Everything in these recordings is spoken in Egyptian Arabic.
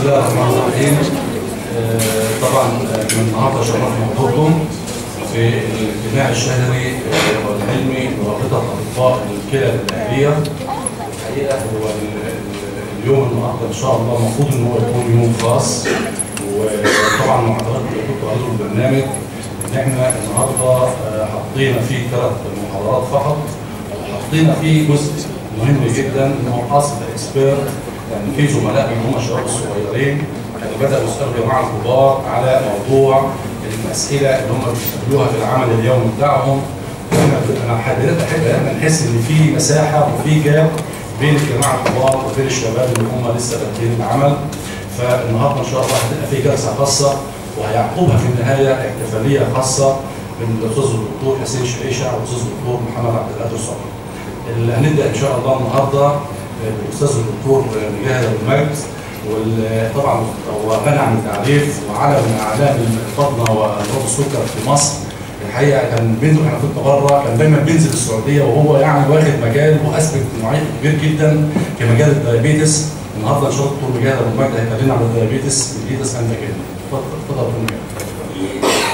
الله الرحمن الرحيم آه، طبعا آه، من النهارده شرفنا حضوركم في الاجتماع الشهري آه، والعلمي لرابطه اطباء الكلى الاهليه الحقيقه هو ال- ال- اليوم النهارده ان شاء الله المفروض ان هو يكون يوم خاص وطبعا مع حضرتك كنت قالوا البرنامج ان احنا النهارده آه، حطينا فيه ثلاث محاضرات فقط وحطينا فيه جزء مهم جدا ان هو اصل اكسبيرت يعني في زملاء من هم الشباب الصغيرين كانوا بداوا يسالوا جماعه الكبار على موضوع الاسئله اللي هم بيستقبلوها في العمل اليومي بتاعهم واحنا انا حبيت احب ان احنا نحس ان في مساحه وفي جاب بين الجماعه الكبار وبين الشباب اللي هم لسه بادئين العمل فالنهارده ان شاء الله هتبقى في جلسه خاصه وهيعقبها في النهايه احتفاليه خاصه بالاستاذ الدكتور حسين شريشه والاستاذ الدكتور محمد عبد القادر صبري. اللي هنبدا ان شاء الله النهارده بالاستاذ الدكتور مجاهد ابو المجد وطبعا هو غني عن التعريف وعلم من اعلام الفضله وامراض السكر في مصر الحقيقه كان بينزل انا كنت بره كان دايما بينزل السعوديه وهو يعني واخد مجال واثبت نوعيه كبير جدا في مجال الدايابيتس النهارده ان شاء الله الدكتور مجاهد ابو المجد هيكلمنا عن الدايابيتس الدايابيتس اند كده اتفضل اتفضل يا دكتور مجاهد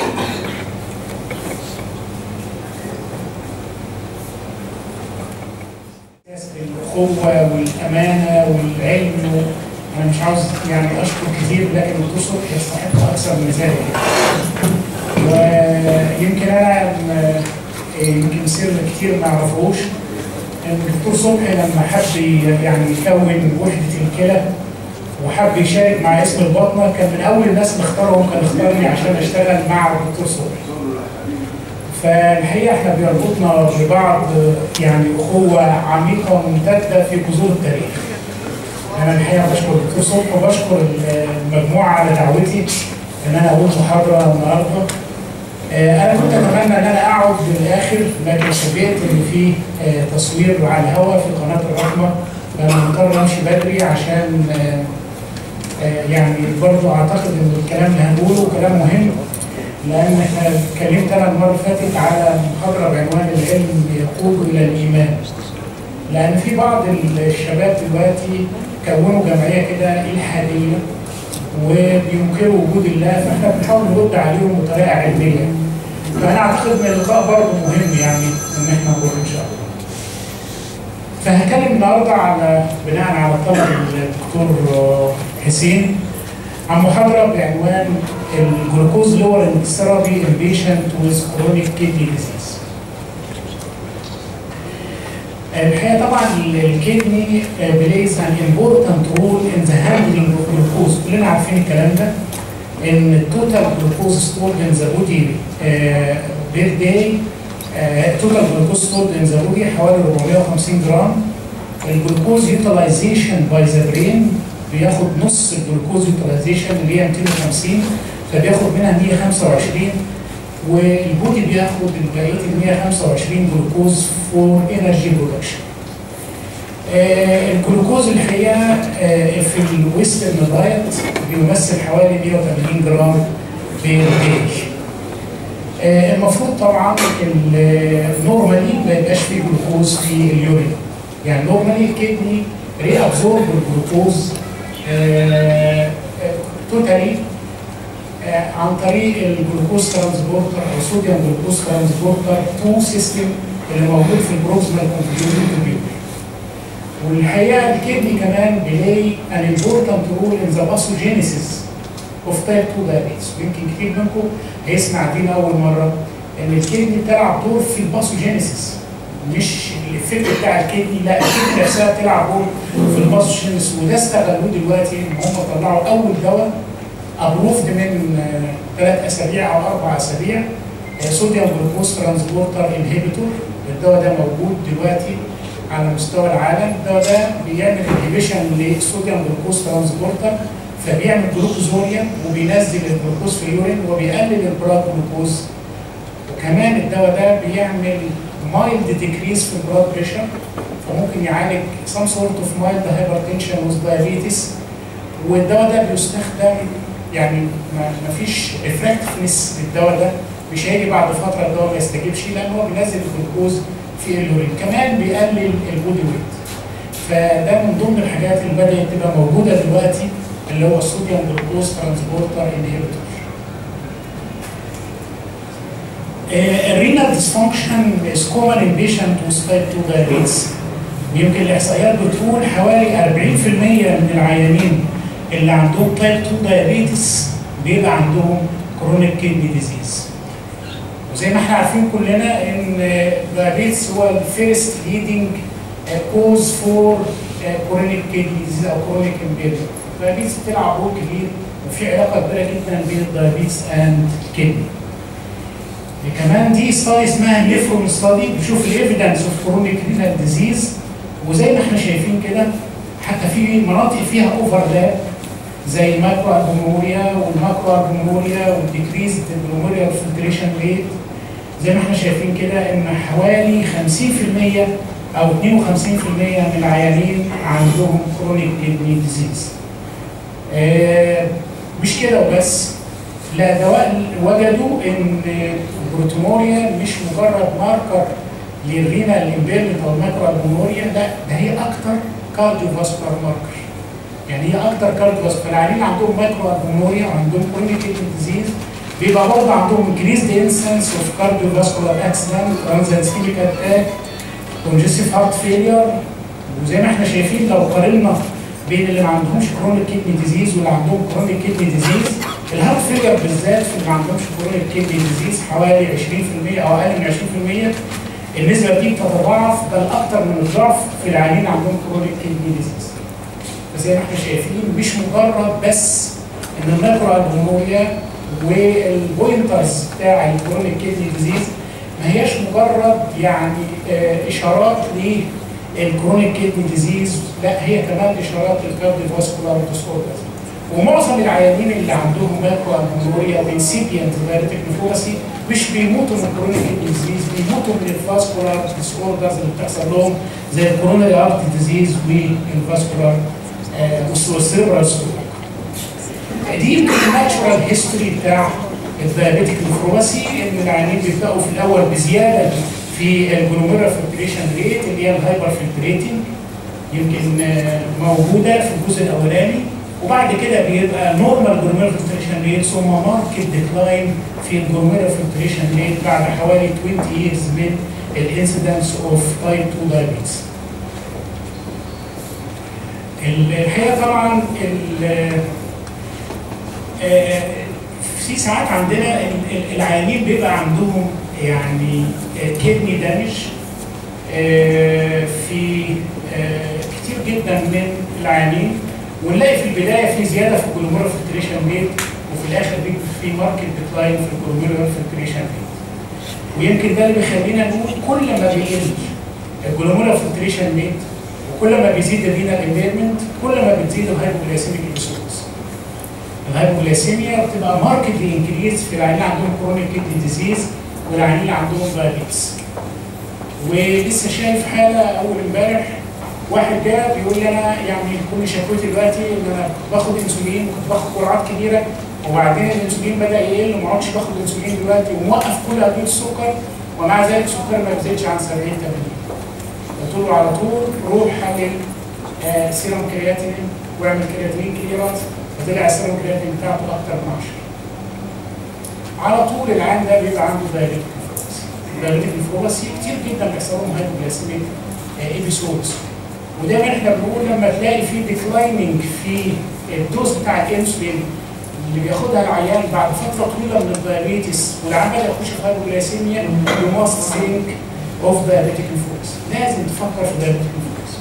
الأخوة والأمانة والعلم أنا مش عاوز يعني أشكر كتير لكن الدكتور صبحي يستحق أكثر من ذلك. ويمكن أنا م- يمكن سر كتير ما يعرفوش إن الدكتور صبحي لما حب ي- يعني يكون وحدة الكلى وحب يشارك مع اسم البطنة كان من أول الناس اللي اختارهم كان اختارني عشان أشتغل مع الدكتور صبحي. فالحقيقه احنا بيربطنا ببعض يعني اخوه عميقه ممتده في جذور التاريخ. انا الحقيقه بشكر الدكتور صبحي وبشكر المجموعه على دعوتي ان انا اقول محاضره النهارده. آه، انا كنت اتمنى ان انا اقعد للاخر لكن فوجئت ان في آه، تصوير على الهواء في قناه الرحمه فانا مضطر امشي بدري عشان آه، آه، يعني برضه اعتقد ان الكلام اللي هنقوله كلام مهم لان احنا اتكلمت انا المره اللي فاتت على محاضره بعنوان العلم يقود الى الايمان. لان في بعض الشباب دلوقتي كونوا جمعيه كده الحاديه وبينكروا وجود الله فاحنا بنحاول نرد عليهم بطريقه علميه. فانا اعتقد ان اللقاء برضه مهم يعني ان احنا نقول ان شاء الله. فهتكلم النهارده على بناء على طلب الدكتور حسين عن محاضرة بعنوان الجلوكوز lowering therapy in patient with chronic kidney disease. الحقيقة طبعا الكدني plays an important role in the handling of glucose كلنا عارفين الكلام ده ان التوتال جلوكوز stored in the body uh, per day uh, total glucose stored in the body حوالي 450 جرام الجلوكوز utilization by the brain بياخد نص الجلوكوز يوتيلايزيشن اللي هي 250 فبياخد منها 125 والبودي بياخد بقيه ال 125 جلوكوز فور انرجي برودكشن. الجلوكوز الحقيقه آه في الويسترن دايت بيمثل حوالي 180 جرام بير داي. آه المفروض طبعا نورمالي ما يبقاش فيه جلوكوز في اليورين. يعني نورمالي الكدني ري ابزورب الجلوكوز توتالي عن طريق الجلوكوز ترانسبورتر او صوديوم جلوكوز ترانسبورتر 2 سيستم اللي موجود في البروكسيمال كونفيوجن تيوب والحقيقه الكدني كمان بلاي ان امبورتنت رول ان ذا باثوجينيسيس اوف تايب 2 دايابيتس ويمكن كتير منكم هيسمع دي اول مره ان الكدني بتلعب دور في الباثوجينيسيس مش الافكت بتاع الكدني لا الكدني نفسها بتلعب دور في الباثوجينيسيس وده استغلوه دلوقتي ان هم طلعوا اول دواء ابروفد من ثلاث اسابيع او اربع اسابيع صوديوم جلوكوز ترانسبورتر انهبيتور الدواء ده موجود دلوقتي على مستوى العالم الدواء ده بيعمل انهبيشن للصوديوم جلوكوز ترانسبورتر فبيعمل جلوكوزوريا وبينزل الجلوكوز في اليورين وبيقلل البلاد جلوكوز وكمان الدواء ده بيعمل مايلد ديكريس في البلاد بريشر فممكن يعالج سم سورت اوف مايلد هايبرتنشن وذ دايابيتس والدواء ده بيستخدم يعني ما فيش افكتفنس للدواء ده مش هيجي بعد فتره الدواء ما يستجيبش لان هو بينزل الجلوكوز في اليورين كمان بيقلل البودي ويت فده من ضمن الحاجات اللي بدات تبقى موجوده دلوقتي اللي هو الصوديوم جلوكوز ترانسبورتر انهبيتور الرينال ديسفانكشن از كومن ان بيشنت with type 2 diabetes ويمكن الاحصائيات بتقول حوالي 40% من العيانين اللي عندهم تايب 2 دايابيتس بيبقى عندهم كرونيك كيدني ديزيز وزي ما احنا عارفين كلنا ان الدايابيتس هو الفيرست ليدنج كوز فور كرونيك كيدني ديزيز او كرونيك امبيرمنت الدايابيتس بتلعب دور كبير وفي علاقه كبيره جدا بين الدايابيتس اند كيدني كمان دي ستادي اسمها نيفرون ستادي بتشوف الايفيدنس اوف كرونيك رينال ديزيز وزي ما احنا شايفين كده حتى في مناطق فيها اوفرلاب زي الماكرو البوموريا والماكرو البوموريا والديكريز البوموريا فلتريشن ريت زي ما احنا شايفين كده ان حوالي 50% او 52% من العيانين عندهم كرونيك كيدني ديزيز. آه مش كده وبس لا دواء وجدوا ان البروتوموريا مش مجرد ماركر للرينال امبيرمنت او الماكرو البوموريا لا ده هي اكتر كارديو فاسكولار ماركر يعني هي اكتر كارديو فاسكولار العيانين عندهم مايكرو البوموريا وعندهم كرونيك كيدني ديزيز بيبقى برضه عندهم increased incidence of cardiovascular accident transient ischemic attack congestive heart failure وزي ما احنا شايفين لو قارنا بين اللي ما عندهمش كرونيك كيدني ديزيز واللي عندهم كرونيك كيدني ديزيز الهارت فيلير بالذات في اللي ما عندهمش كرونيك كيدني ديزيز حوالي 20% او اقل من 20% النسبه دي بتتضاعف بل اكثر من الضعف في العيانين اللي عندهم كرونيك كيدني ديزيز فزي ما احنا شايفين مش مجرد بس ان الماكرو البوموريا والبوينترز بتاع الكرونيك كيدني ديزيز ما هياش مجرد يعني اه اشارات للكرونيك كيدني ديزيز لا هي كمان اشارات للكارديو فاسكولار ديسوردرز ومعظم العيانين اللي عندهم ماكرو البوموريا وانسيبيانت دايرتك نفورسي مش بيموتوا من كرونيك كيدني ديزيز بيموتوا من الفاسكولار ديسوردرز اللي بتحصل لهم زي الكوروناري ارت ديزيز والفاسكولار والسيربرال دي يمكن الناتشورال هيستوري بتاع الدايابيتيك نفروباسي ان العيانين بيبداوا في الاول بزياده في الجلوميرا فلتريشن ريت اللي هي الهايبر فلتريتنج يمكن موجوده في الجزء الاولاني وبعد كده بيبقى نورمال جلوميرا فلتريشن ريت ثم ماركت ديكلاين في الجلوميرا فلتريشن ريت بعد حوالي 20 years من الانسيدنس اوف تايب 2 دايابيتس. الحقيقه طبعا في ساعات عندنا العيانين بيبقى عندهم يعني كدني دامج في كتير جدا من العيانين ونلاقي في البدايه في زياده في الجلوميرا فلتريشن ريت وفي الاخر بيبقى في ماركت ديكلاين في الجلوميرا فلتريشن ريت ويمكن ده اللي بيخلينا نقول كل ما بيقل الجلوميرا فلتريشن ريت وكل ما بيزيد الرينال امبيرمنت كل ما بتزيد الهايبوجلايسيميك ابيسودز الهايبوجلايسيميا بتبقى ماركتلي انكريز في العيانين اللي عندهم كرونيك كيدني ديزيز والعيانين اللي عندهم دايابيتس ولسه شايف حاله اول امبارح واحد جاء بيقول لي انا يعني كل شكوتي دلوقتي ان انا كنت باخد انسولين وكنت باخد جرعات كبيره وبعدين الانسولين بدا يقل وما عدتش باخد انسولين دلوقتي وموقف كل ادويه السكر ومع ذلك سكري ما بيزيدش عن 70 80 قلت له على طول روح حلل آه سيرم كرياتين واعمل كرياتين كليرانس فطلع السيرم كرياتين بتاعته اكتر من 10 على طول العيان ده بيبقى عنده دايابيتيك نفروباسي الدايابيتيك نفروباسي كتير جدا بيحصل لهم هايبوجلايسيميك ايبيسودز ودايما احنا بنقول لما تلاقي في ديكلايننج في الدوز بتاع الانسولين اللي بياخدها العيان بعد فتره طويله من الدايابيتس والعيان بدا يخش في هايبوجلايسيميا يو ماست ثينك اوف دايابيتيك نفروباسي لازم تفكر في دايابيتيك نفروباسي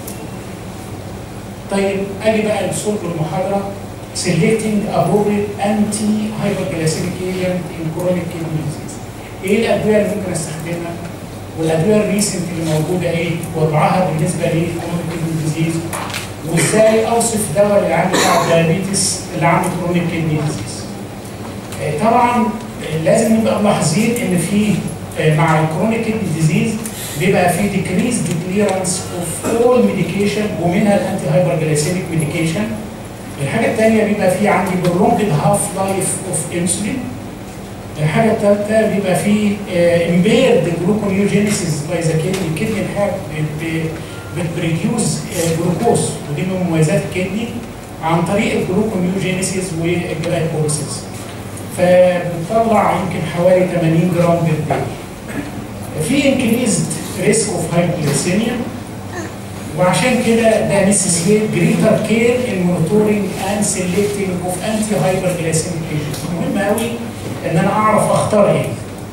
طيب اجي بقى لصلب المحاضره selecting appropriate anti hyperglycemic agent in chronic kidney disease. ايه الادويه اللي ممكن استخدمها؟ والادويه الريسنت اللي موجوده ايه؟ وضعها بالنسبه لكرونيك كيدني ديزيز وازاي اوصف دواء اللي عنده بتاع الدايابيتس اللي عنده كرونيك كيدني ديزيز. طبعا لازم نبقى ملاحظين ان في مع الكرونيك كيدني ديزيز بيبقى في decreased clearance of all medication ومنها الانتي هايبرجلايسيميك ميديكيشن الحاجة الثانية بيبقى في عندي prolonged half life of insulin. الحاجة الثالثة بيبقى في impaired gluconeogenesis by the kidney، الكدني الحاجة بتبريديوز جلوكوز ودي من مميزات الكدني عن طريق الجلوكونيوجينيسيس والجلايكوليسيس فبتطلع يمكن حوالي 80 جرام بالداي في انكريزد ريسك اوف هايبوغليسيميا وعشان كده ده نسيسيت جريتر كير ان مونيتورنج اند سيلكتنج اوف انتي هايبرجليسيميك ايجنتس مهم قوي ان انا اعرف اختار ايه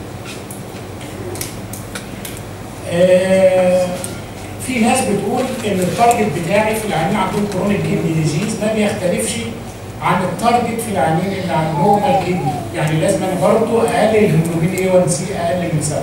آه في ناس بتقول ان التارجت بتاعي في العيانين عندهم كرونيك كيدني ديزيز ما بيختلفش عن التارجت في العيانين اللي عندهم نورمال كيدني يعني لازم انا برضه اقلل الهيموجلوبين اي 1 سي اقل من 7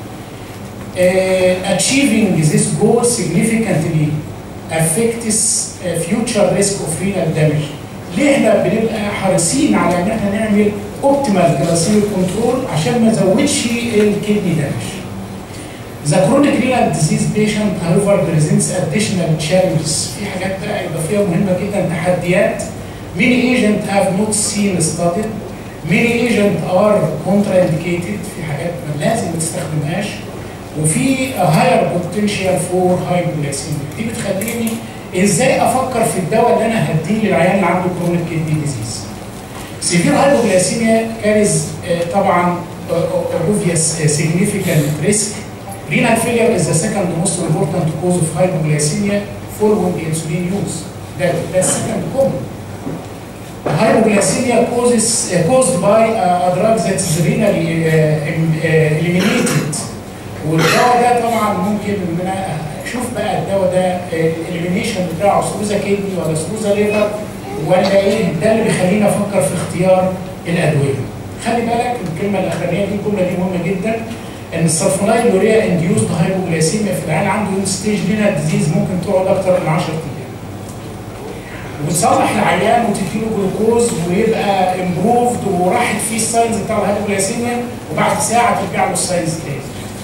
uh, achieving this goal significantly affects uh, future risk of renal damage. ليه احنا بنبقى حريصين على ان احنا نعمل اوبتيمال جلاسيميك كنترول عشان ما نزودش الكدني دامج. The chronic renal disease patient however presents additional challenges. في حاجات بقى اضافيه مهمه جدا تحديات. Many agents have not seen studied. Many agents are contraindicated. في حاجات ما لازم ما تستخدمهاش. وفي هاير بوتنشال فور هايبوغليسيميا دي بتخليني ازاي افكر في الدواء اللي انا هديه للعيان اللي عنده كرونيك كيدني ديزيز سيفير هايبوغليسيميا كاريز طبعا obvious significant risk renal failure is the second most important cause of hypoglycemia following insulin use ده ده second common hypoglycemia causes uh, caused by uh, a drug that is renally uh, uh, eliminated والدواء ده طبعا ممكن ان انا اشوف بقى الدواء ده الاليمينيشن بتاعه سلوزا كيدني ولا سلوزا ليفر ولا ايه ده اللي بيخليني افكر في اختيار الادويه. خلي بالك الكلمه الاخرانيه دي الجمله دي مهمه جدا ان السلفونايل يوريا انديوزد هايبوجليسيميا في العيان عنده ستيج رينال ديزيز ممكن تقعد اكتر من 10 ايام. وتصلح العيان وتديله جلوكوز ويبقى امبروفد وراحت فيه الساينز بتاع الهايبوجليسيميا وبعد ساعه ترجع له الساينز تاني.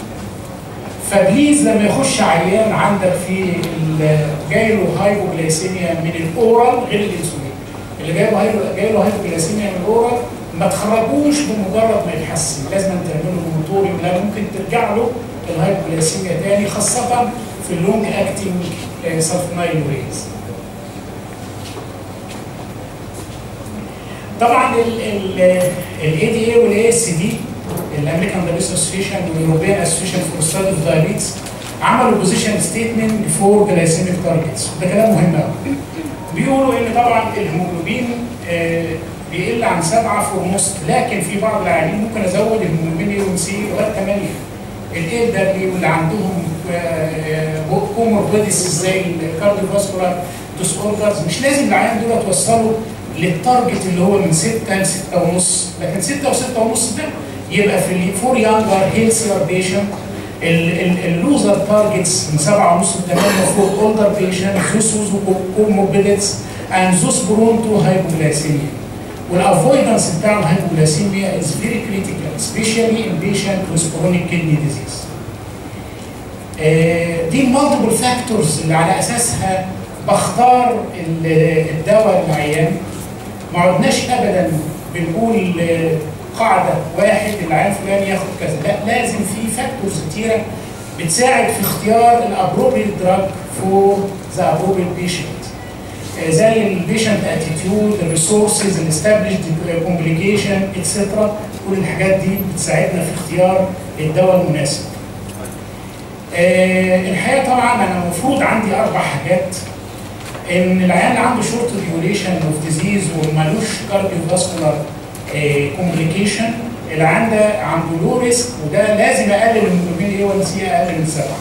فبليز لما يخش عيان عندك في جاي له هايبوجليسيميا من الاورال غير الانسولين اللي جاي له جاي له هايبوجليسيميا من الاورال ما تخرجوش بمجرد ما يتحسن لازم تعمل له موتوريوم لا ممكن ترجع له الهايبوجليسيميا تاني خاصه في اللونج اكتنج سلفونايل يوريز طبعا الاي دي اي والاي اس دي الامريكان دايبيتس اسوسيشن واليوروبيان اسوسيشن فور ستادي اوف دايبيتس عملوا بوزيشن ستيتمنت فور جلايسيميك تارجتس ده كلام مهم قوي بيقولوا ان طبعا الهيموجلوبين آه بيقل عن 7 في ونص لكن في بعض العيانين ممكن ازود الهيموجلوبين اي سي لغايه 8 ال دبليو اللي عندهم كوموربيديس زي الكارديوفاسكولار ديس اوردرز مش لازم العيان دول توصلوا للتارجت اللي هو من 6 ل 6 ونص لكن 6 و6 ونص ده يبقى في الفور يانجر هيلثير بيشنت اللوزر تارجتس من 7 ونص ل 8 فور اولدر بيشنت ذوس كوموربيديتس اند ذوس برون تو هايبوغليسيميا والافويدنس بتاع الهايبوغليسيميا از فيري كريتيكال سبيشالي ان بيشنت ويز كرونيك كدني ديزيز دي المالتيبل فاكتورز اللي على اساسها بختار الدواء للعيان ما عدناش ابدا بنقول قاعده واحد العيان فلان ياخد كذا لا لازم في فاكتورز كتيره بتساعد في اختيار الابروبريت دراج فور ذا ابروبريت بيشنت زي البيشنت اتيتيود الريسورسز الاستابليشد كومبليكيشن اتسترا كل الحاجات دي بتساعدنا في اختيار الدواء المناسب. أه الحقيقه طبعا انا المفروض عندي اربع حاجات ان العيان اللي عنده شورت ديوريشن اوف ديزيز ومالوش كارديو فاسكولار كومبليكيشن العيان ده عنده لو ريسك وده لازم اقلل الهيموجلوبين اي 1 سي اقل من 7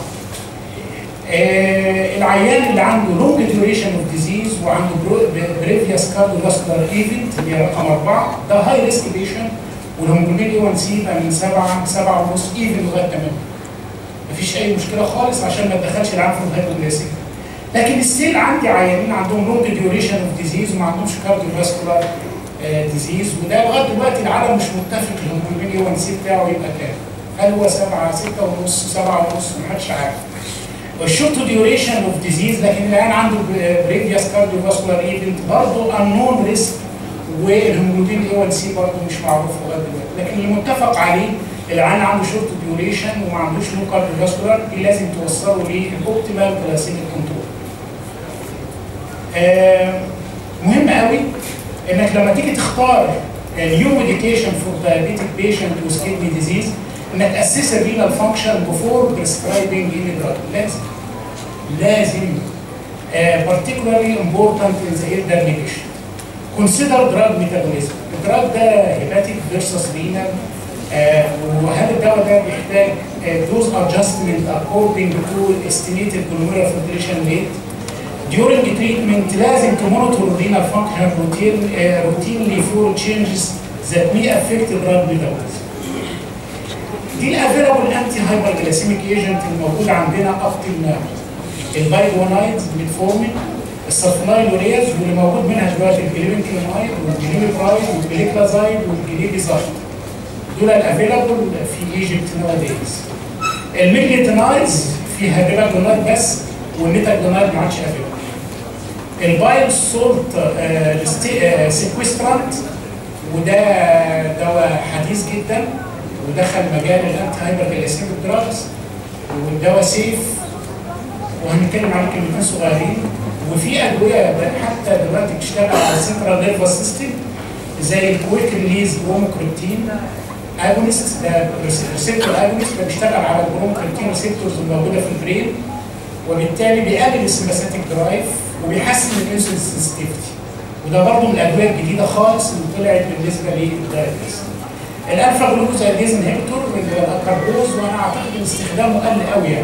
آه العيان اللي عنده لونج ديوريشن اوف ديزيز وعنده بريفيوس كارديو فاسكولار ايفنت اللي هي رقم اربعه ده هاي ريسك بيشنت والهيموجلوبين اي 1 سي يبقى من 7 7 ونص ايفن لغايه 8 مفيش اي مشكله خالص عشان ما تدخلش العيان في الهايبوجليسيميا لكن ستيل عندي عيانين عندهم لونج ديوريشن اوف ديزيز وما عندهمش كارديو فاسكولار ديزيز وده لغايه دلوقتي العالم مش متفق الهيموجلوبين اي 1 سي بتاعه يبقى كام؟ هل هو 7 6 ونص 7 ونص محدش عارف. والشورت ديوريشن اوف ديزيز لكن العيان عنده بريفيوس كارديو فاسكولار ايفنت برضه انون ريسك والهيموجلوبين اي 1 سي برضه مش معروف لغايه دلوقتي لكن اللي متفق عليه العيان عنده شورت ديوريشن وما عندوش لو كارديو فاسكولار دي لازم توصله للاوبتيمال جلاسيميك كنترول. آه مهم قوي انك لما تيجي تختار نيو ميديكيشن فور diabetic patient with kidney disease انك تاسس الرينال فانكشن بفور prescribing any drug لازم لازم uh, particularly important in the elderly patient consider drug metabolism الدراج ده هيباتيك فيرسس رينال وهل الدواء ده بيحتاج دوز ادجستمنت according to estimated glomerular filtration rate during the treatment لازم تمونيتور renal function routine, uh, routinely for changes that may affect the drug metabolism. دي الافيلابل انتي هايبرجلاسيميك ايجنت الموجوده عندنا اب till now. البايجونايدز ميتفورمين السلفونايلوريز واللي موجود منها دلوقتي الجليبنكلينايد والجليبرايد والجليكلازايد والجليبيزايد دول الافيلابل في ايجيبت ناو دايز الميجليتينايدز فيها ريباجونايد بس والميتاجونايد ما عادش افيلابل البايل سولت سيكويسترانت وده دواء حديث جدا ودخل مجال الانتي هايبرجلاسيميك دراجز والدواء سيف وهنتكلم عن كلمتين صغيرين وفي ادويه حتى دلوقتي بتشتغل على السنترال نيرفس سيستم زي الكويك ريليز بروموكريبتين اجونست ده ريسبتور اجونست ده بيشتغل على البروموكريبتين ريسبتورز الموجوده في البرين وبالتالي بيقلل السمباثيك درايف وبيحسن الانسولين سنسيتيفيتي وده برضه من الادويه الجديده خالص اللي طلعت بالنسبه للدايابيتس الالفا جلوكوزايديز انهبيتور الكربوز وانا اعتقد ان استخدامه قل قوي يعني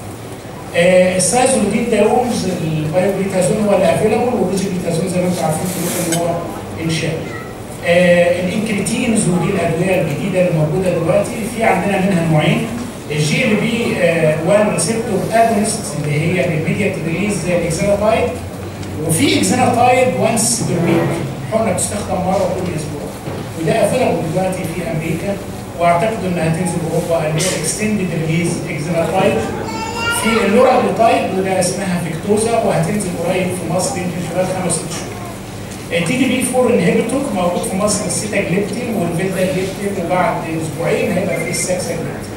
آه السايزولودين دايومز البايوبيتازون هو اللي افيلابل والروزيبيتازون زي ما انتم عارفين كلكم ان هو انشاء. آه الانكريتينز ودي الادويه الجديده اللي موجوده دلوقتي في عندنا منها نوعين الجي ال بي 1 ريسبتور اجونست اللي هي الاميديت ريليز زي الاكزيناتايد وفي اكزيناتايد وانس بير ويك حقنه بتستخدم مره كل اسبوع وده افيلابل دلوقتي في امريكا واعتقد انها تنزل اوروبا اللي هي اكستندد ريليز اكزيناتايد في اللوراجلوتايد وده اسمها فيكتوزا وهتنزل قريب في مصر يمكن خلال خمس ست شهور. تي دي بي 4 انهبيتور موجود في مصر السيتاجليبتين والفيتاجليبتين وبعد اسبوعين هيبقى في الساكساجليبتين.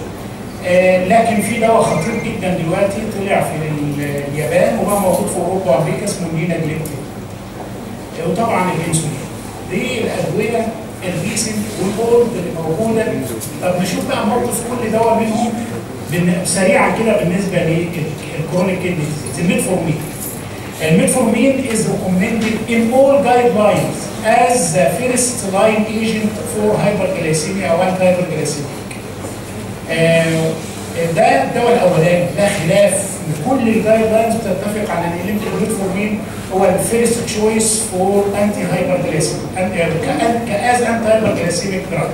آه لكن في دواء خطير جدا دلوقتي طلع في اليابان وبقى موجود في اوروبا وامريكا اسمه ليناجليبتين. آه وطبعا الانسولين. دي الادويه الريسنت والاولد اللي موجوده طب نشوف بقى موقف كل دواء منهم سريعا كده بالنسبه للكرونيك كيدني ديزيز الميتفورمين الميتفورمين is recommended in all guidelines as the first line agent for hyperglycemia او anti-hyperglycemic. آه ده الدواء الاولاني لا خلاف ان كل الجايد لاينز بتتفق على ان الميتفورمين هو الفيرست تشويس فور انتي هايبرجليسيميك كاز انتي هايبرجليسيميك دراج.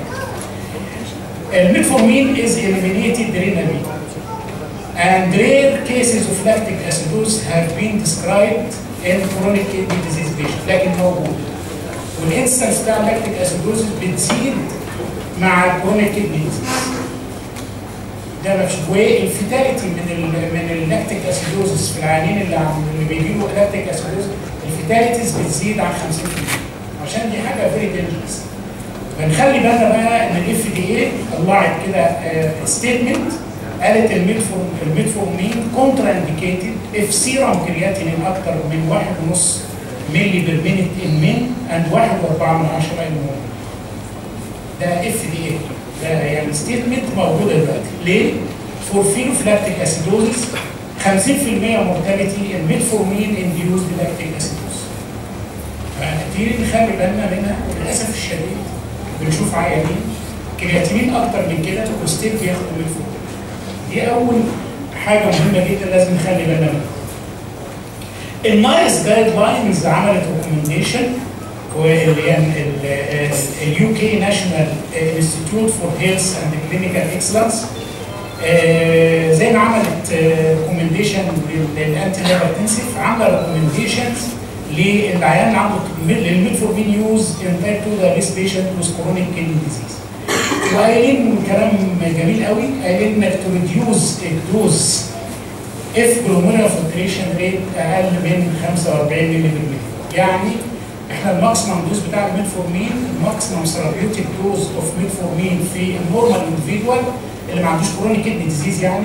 الميتفورمين is eliminated renally and rare cases of lactic acidosis have been described in chronic kidney disease patients لكن موجود والانستنس بتاع اللاكتيك اسيدوزس بتزيد مع الكرونيك كيدني ديزيز ده مفيش والفيتاليتي من ال من اللاكتيك اسيدوزس في العيانين اللي عم اللي بيجيبوا لاكتيك اسيدوزس الفيتاليتيز بتزيد عن 50% عشان دي حاجه فيري دينجرس فنخلي بالنا بقى ان الاف دي اي طلعت كده ستيتمنت قالت الميتفورمين كونترا انديكيتد اف سيرم كرياتينين اكتر من 1.5 مللي بير مينيت ان مين اند 1.4 من 10 ان وومن ده اف دي اي ده يعني ستيتمنت موجوده دلوقتي ليه؟ فور فينوفلاكتيك اسيدوزس 50% مورتاليتي الميتفورمين انديوز لاكتيك اسيدوز فكتير نخلي بالنا منها وللاسف الشديد بنشوف عيانين كرياتينين اكتر من كده وستيل بياخدوا ميتفورمين دي اول حاجه مهمه جدا لازم نخلي بالنا منها النايس جايد لاينز عملت ريكومنديشن واللي هي اليو كي ناشونال انستيتيوت فور هيلث اند كلينيكال اكسلنس زي ما عملت ريكومنديشن للانتي هايبرتنسيف عامله ريكومنديشنز للعيان اللي عنده للميتفورمين يوز ان تايب 2 دايابيس بيشنت وذ كرونيك كيدني ديزيز وقايلين كلام جميل قوي قايلين انك تريديوز الدوز اف جلوميرال فلتريشن ريت اقل من 45 مللي بالملي يعني احنا الماكسيمم دوز بتاع الميتفورمين الماكسيمم ثيرابيوتيك دوز اوف ميتفورمين في النورمال اندفيدوال اللي ما عندوش كرونيك كيدني ديزيز يعني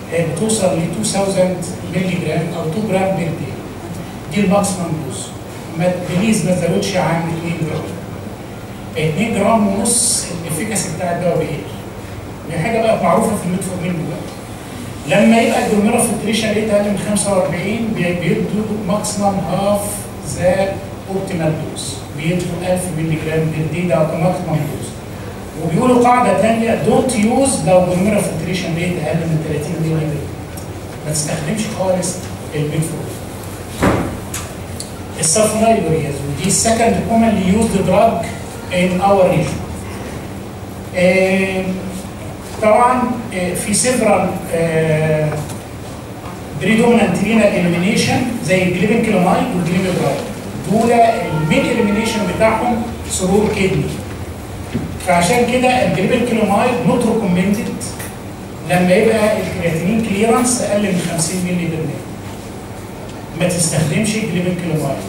بتوصل ل 2000 مللي جرام او 2 جرام بير دي دي الماكسيمم دوز ما بليز ما تزودش عن 2 جرام 2 جرام ونص الافيكاسي بتاع الدواء بيقل دي حاجه بقت معروفه في الميتفورمين دلوقتي لما يبقى الجلوميرا فلتريشن ريت اقل من 45 بي- بيدوا ماكسيمم هاف ذا اوبتيمال دوز بيدوا 1000 مللي جرام بير دي ده ماكسيمم دوز وبيقولوا قاعده ثانيه دونت يوز لو جلوميرا فلتريشن ريت اقل من 30 مللي جرام ما تستخدمش خالص الميتفورمين السلفونايلورياز ودي second commonly used drug in our region. آه، طبعا آه، في several آه، predominant renal elimination زي الجليبنكلومايد والجليبنكلايد دول المين elimination بتاعهم سرور كدني فعشان كده الجليبنكلومايد نوت ريكومندد لما يبقى الكرياتينين كليرنس اقل من 50 مللي بالمية ما تستخدمش جليبنكلومايد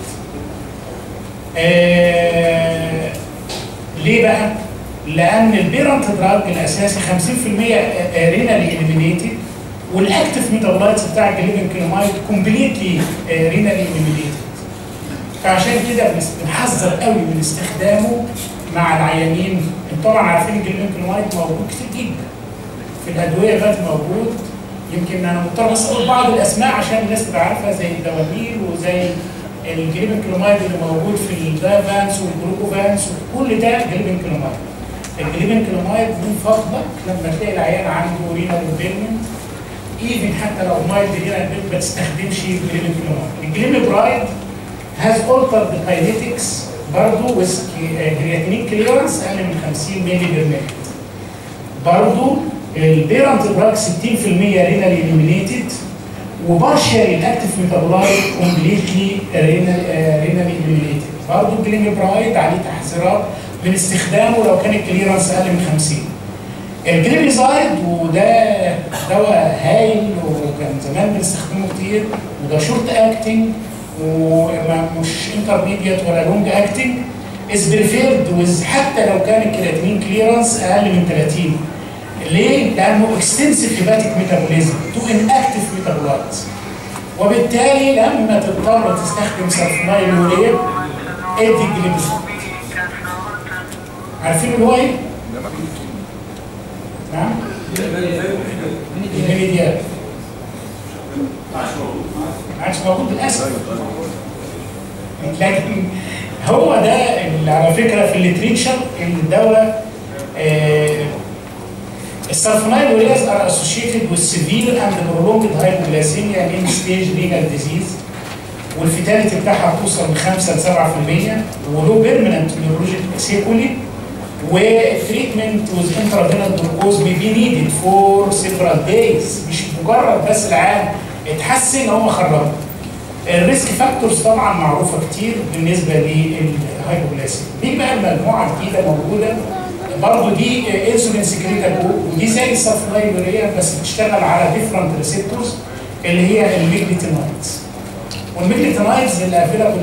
آه ليه بقى؟ لان البيرنت دراج الاساسي 50% رينالي اليمينيتد والاكتف ميتابولايتس بتاع الجليبنكلومايد كومبليتلي رينالي اليمينيتد فعشان كده بنس- بنحذر قوي من استخدامه مع العيانين انتوا طبعا عارفين الجليبنكلومايد موجود كتير جدا في الادويه دلوقتي موجود يمكن انا مضطر بس اقول بعض الاسماء عشان الناس تبقى عارفه زي الدواميل وزي الجليبنكلومايد اللي موجود في الدافانس والجلوكوفانس وكل ده جليبنكلومايد الجليبنكلومايد من فضلك لما تلاقي العيان عنده رينال امبيرمنت ايفن حتى لو مايلد رينال امبيرمنت ما تستخدمش الجليبنكلومايد الجليبنكلومايد has altered the kinetics برضه with creatinine clearance اقل من 50 مللي بير مينت برضه البيرنت دراج 60% رينال اليمينيتد وبارشال الاكتف ميتابولايت كومبليتلي رينال رينال اليمينيتد برضه الجليميبرايد عليه تحذيرات من استخدامه لو كان الكليرنس اقل من 50 الجليميزايد وده دواء هايل وكان زمان بنستخدمه كتير وده شورت اكتنج ومش انترميديت ولا لونج اكتنج از بريفيرد ويز حتى لو كان الكرياتينين كليرنس اقل من 30 ليه؟ لانه اكستنسيف هيباتيك ميتابوليزم تو ان اكتف ميتابولايتس وبالتالي لما تضطر تستخدم سلفونايل يوريا ادي الجليبسون عارفين اللي هو ايه؟ نعم؟ الميديال ما عادش موجود للاسف لكن هو ده اللي على فكره في الليتريتشر الدواء آه السلفونايل ورياز are associated with severe and prolonged hypoglycemia in stage renal disease والفيتاليتي بتاعها بتوصل من 5 ل 7% ولو بيرمننت نيورولوجيك سيكولي والتريتمنت وذ انترافينال جلوكوز بي بي نيدد فور سيفرال دايز مش مجرد بس العام اتحسن هم خرجوا الريسك فاكتورز طبعا معروفه كتير بالنسبه للهايبوغلاسيميا دي بقى مجموعه جديده موجوده برضه دي انسولين سكريتا ودي زي السلفونايلوريا بس بتشتغل على ديفرنت ريسبتورز اللي هي الميجليتينايدز والميجليتينايدز اللي افيلابل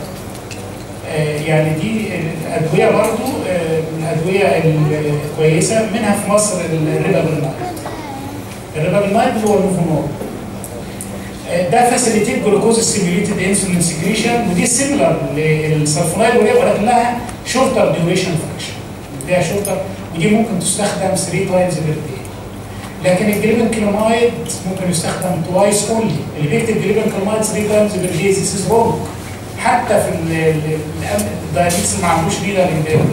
يعني دي الادويه برضه من الادويه الكويسه منها في مصر الريبابلنايد الريبابلنايد هو النوفونول ده فاسيليتيت جلوكوز ستيميوليتد انسولين سكريشن ودي سيميلر للسلفونايلوريا ولكن لها شورتر ديوريشن فاكشن ده شورتر ودي ممكن تستخدم 3 تايمز بير داي لكن الجليبنكلومايد ممكن يستخدم توايس اونلي اللي بيكتب جليبنكلومايد 3 تايمز بير داي ذيس از رونج حتى في الدايابيتس اللي ما عندوش رينال امبيرمنت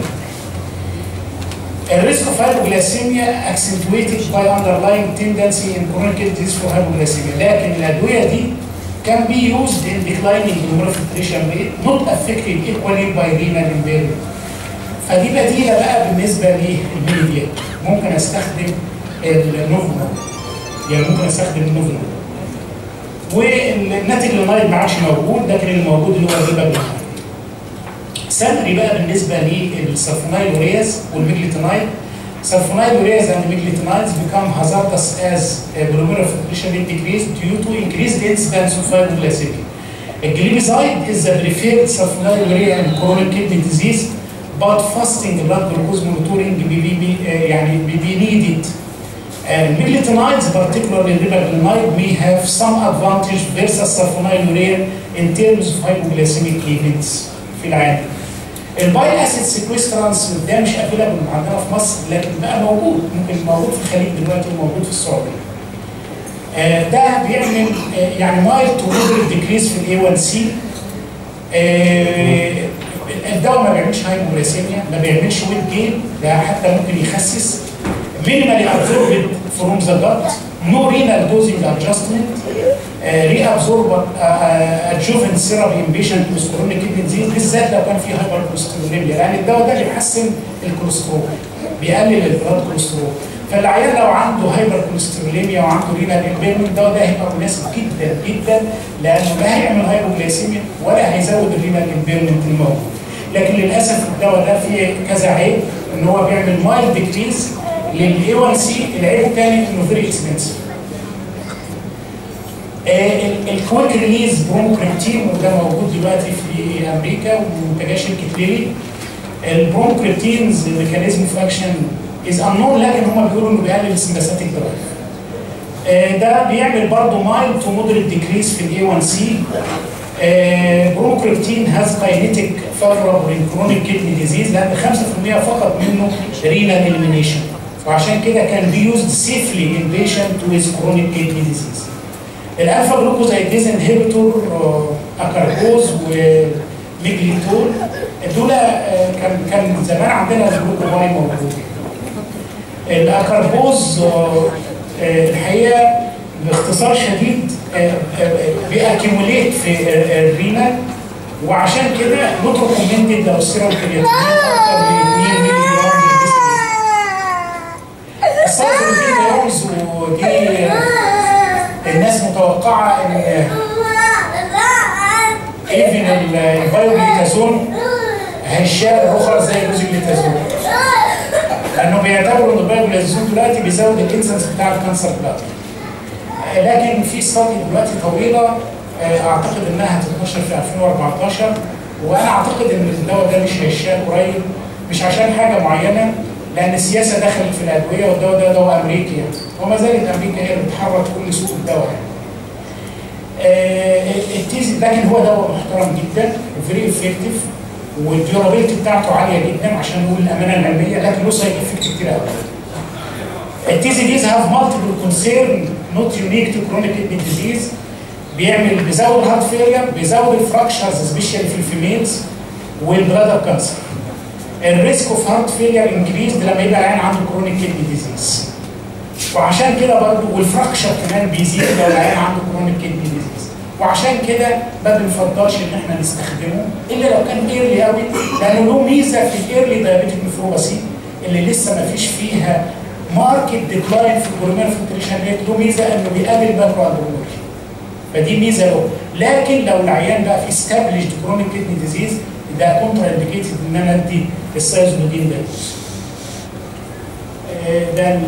الريسك اوف hypoglycemia accentuated by underlying tendency in chronic disease for hypoglycemia لكن الادويه دي can be used in declining glomerular filtration rate not affected equally by renal impairment فدي بديله بقى بالنسبه للميديا ممكن استخدم النوفنول يعني ممكن استخدم النوفنول والناتج للمريض ما عادش موجود لكن الموجود اللي هو الريبا سمري بقى بالنسبه للسلفونايلورياز والميجليتينايد Sulfonylureas and miglitinides become hazardous as a glomerular filtration rate decrease due to increased incidence of hypoglycemia. Glimepiride is the preferred sulfonylurea in chronic kidney disease but fasting blood glucose monitoring may be, uh, يعني may be needed. And miglitinides, particularly ribaglinide, may have some advantage versus sulfonylurea in terms of hypoglycemic events في العالم. الباي اسيد سيكويسترانس ده مش افيلابل عندنا في مصر لكن بقى موجود ممكن موجود في الخليج دلوقتي وموجود في السعوديه. آه ده بيعمل آه يعني مايل تو مودريت ديكريز في الاي 1 سي الدواء ما بيعملش هايبوغليسيميا ما بيعملش ويت جين ده حتى ممكن يخسس مينيمالي ابزوربد فروم ذا جت نو رينال دوزنج ادجستمنت ري ابزورب ادجوفنت سيرب ان بيشنت ويز كرونيك كيدني ديزيز بالذات لو كان في هايبر كوليستروليميا لان الدواء ده بيحسن الكوليسترول بيقلل البلاد كوليسترول فالعيان لو عنده هايبر كوليستروليميا وعنده رينال امبيرمنت الدواء ده هيبقى مناسب جدا جدا لانه لا هيعمل هايبوغليسيميا ولا هيزود الرينال امبيرمنت الموجود لكن للاسف الدواء ده فيه كذا عيب ان هو بيعمل مايل ديكريز للاي 1 سي العيب الثاني انه فيري اكسبنسيف الكويك ريليز برونكريبتين وده موجود دلوقتي في امريكا ومنتجات شركه ليلي البرونكريبتينز ميكانيزم اوف اكشن از انون لكن هم بيقولوا انه بيقلل السمباثيك درايف ده بيعمل برضه مايل تو مودريت ديكريز في الاي 1 سي بروكريبتين هاز كاينيتيك فافورابل ان كرونيك كيدني ديزيز لان 5% فقط منه رينال اليمينيشن وعشان كده كان بي يوزد سيفلي ان بيشنت ويز كرونيك كيدني ديزيز الالفا جلوكوزايديز انهبيتور اكاربوز وميجليتول دول كان كان زمان عندنا الجلوكوباي موجود الاكاربوز الحقيقه باختصار شديد بيأكيموليت في الرينال وعشان كده نوت ريكومندد لو السيرم كرياتين اكتر من 2 مللي جرام السايكل دي رمز ودي الناس متوقعه ان ايفن الفايوليتازون هيشال رخر زي الروزيليتازون لانه بيعتبروا ان الفايوليتازون دلوقتي بيزود الانسنس بتاع الكانسر بلاد لكن في ستادي دلوقتي طويله اعتقد انها هتتنشر في 2014 وانا اعتقد ان الدواء ده مش هيشال قريب مش عشان حاجه معينه لان السياسه دخلت في الادويه والدواء ده دواء امريكي يعني وما زالت امريكا هي اللي بتحرك كل سوق الدواء يعني. التيز لكن هو دواء محترم جدا وفيري افكتيف والديورابيلتي بتاعته عاليه جدا عشان نقول الامانه العلميه لكن له سايد افكت كتير قوي. التيزيديز هاف مالتيبل كونسيرن نوت يونيك تو كرونيك كيدني ديزيز بيعمل بيزود الهارت فيلير بيزود الفراكشرز سبيشالي في الفيميلز والبلادر كانسر الريسك اوف هارت فيلير انكريزد لما يبقى العيان عنده كرونيك كيدني ديزيز وعشان كده برضه والفراكشر كمان بيزيد لو العيان عنده كرونيك كيدني ديزيز وعشان كده ما بنفضلش ان احنا نستخدمه الا لو كان ايرلي قوي لانه له ميزه في الايرلي دايابيتيك نفروباسي اللي لسه ما فيش فيها ماركت ديكلاين في الجلومير فلتريشن ريت له ميزه انه بيقلل ماكرو اندرومولوجي فدي ميزه له لكن لو العيان بقى في استابليشد كرونيك كيدني ديزيز ده كونترا انديكيتد ان انا ادي السايزودين ده ده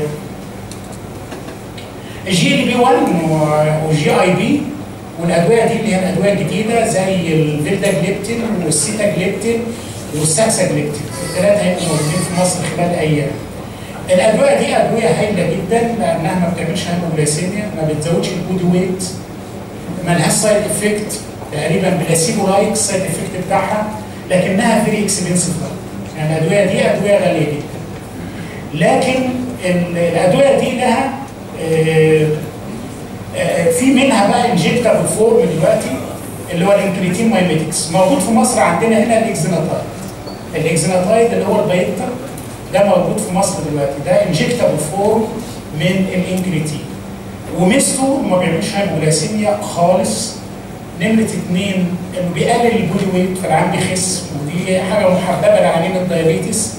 الجي دي بي 1 والجي اي بي والادويه دي اللي هي الادويه الجديده زي الفيلداجليبتين والسيتاجليبتين والساكساجليبتين الثلاثه هيبقوا موجودين في مصر خلال ايام الادويه دي ادويه هايله جدا لانها ما بتعملش هايبوغليسيميا ما بتزودش البودي ويت ما لهاش سايد افكت تقريبا بلاسيبو لايك السايد افكت بتاعها لكنها فيري اكسبنسيف يعني الادويه دي ادويه غاليه جدا لكن الادويه دي لها في منها بقى انجكتابل فورم دلوقتي اللي هو الانكريتين مايميتكس موجود في مصر عندنا هنا الاكزيناتايد الاكزيناتايد اللي هو البايتا ده موجود في مصر دلوقتي ده انجكتابل فورم من الانكريتين وميزته ما بيعملش هايبوغلاسيميا خالص نمرة اثنين انه بيقلل البودي ويت فالعيان بيخس ودي حاجة محببة لعيانين الدايابيتس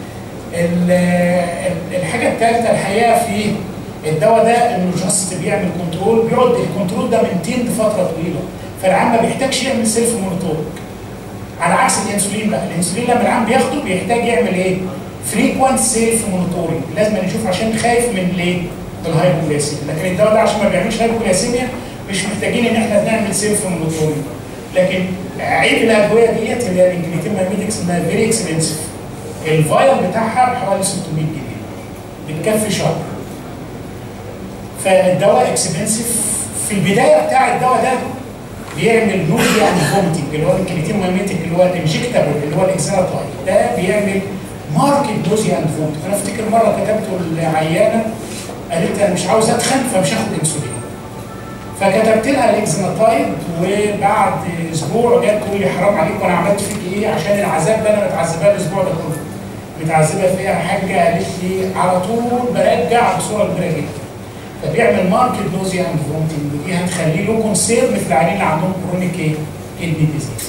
الحاجة الثالثة الحقيقة في الدواء ده انه جاست بيعمل كنترول بيقعد الكنترول ده مينتين فترة طويلة فالعيان ما بيحتاجش يعمل سيلف مونيتورنج على عكس الانسولين بقى الانسولين لما العيان بياخده بيحتاج يعمل ايه؟ فريكوانت سيلف مونيتورنج لازم نشوف عشان خايف من ليه؟ الهايبوغلاسيميا لكن الدواء ده عشان ما بيعملش هايبوغلاسيميا مش محتاجين ان احنا نعمل سيلف مونيتورنج لكن عيب الادويه ديت اللي هي الانجليتين مايميتكس انها فيري اكسبنسيف الفايل بتاعها بحوالي 600 جنيه بتكفي شهر فالدواء اكسبنسيف في البدايه بتاع الدواء ده بيعمل نوزيا اند فومتنج اللي هو الكريتين مايميتك اللي هو الانجكتابل اللي هو الاكسناتايد ده بيعمل ماركت نوزيا اند فومتنج انا افتكر مره كتبته لعيانه قالت لي انا مش عاوز اتخن فمش هاخد انسولين فكتبت لها الاكزناتايد وبعد اسبوع جت تقول لي حرام عليك وانا عملت فيك ايه عشان العذاب اللي انا متعذباه الاسبوع ده كله متعذبه فيها حاجه قالت لي على طول برجع بصوره كبيره جدا فبيعمل ماركت نوزيا اند فومتنج ودي هتخليه له كونسيرن في العيانين اللي عندهم كرونيك ايه؟ كدني ديزيز.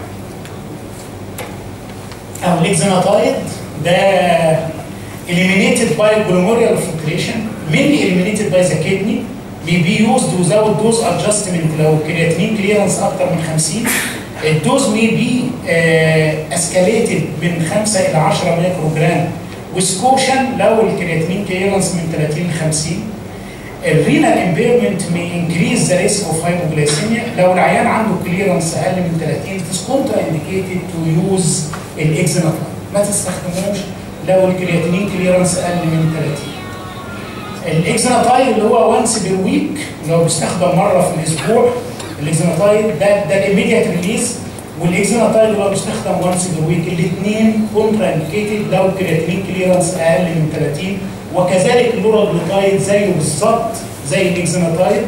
او الاكزناتايد ده eliminated by glomerular filtration mainly eliminated by the kidney may be used without dose adjustment لو كرياتينين كليرنس اكتر من 50 الدوز may be uh, escalated من 5 الى 10 مايكرو جرام وسكوشن لو الكرياتينين كليرنس من 30 ل 50 الرينال امبيرمنت may increase the risk of hypoglycemia لو العيان عنده كليرنس اقل من 30 it is contraindicated to use الاكزيناتايد ما تستخدموش لو الكرياتينين كليرنس اقل من 30 الاكزيناتايد اللي هو وانس بير ويك لو بيستخدم مره في الاسبوع الاكزيناتايد ده ده الاميديات ريليز والاكزيناتايد اللي هو بيستخدم وانس بير ويك الاثنين كونترا انديكيتد لو الكرياتينين كليرنس اقل من 30 وكذلك اللوراجلوتايد زيه بالظبط زي الاكزيناتايد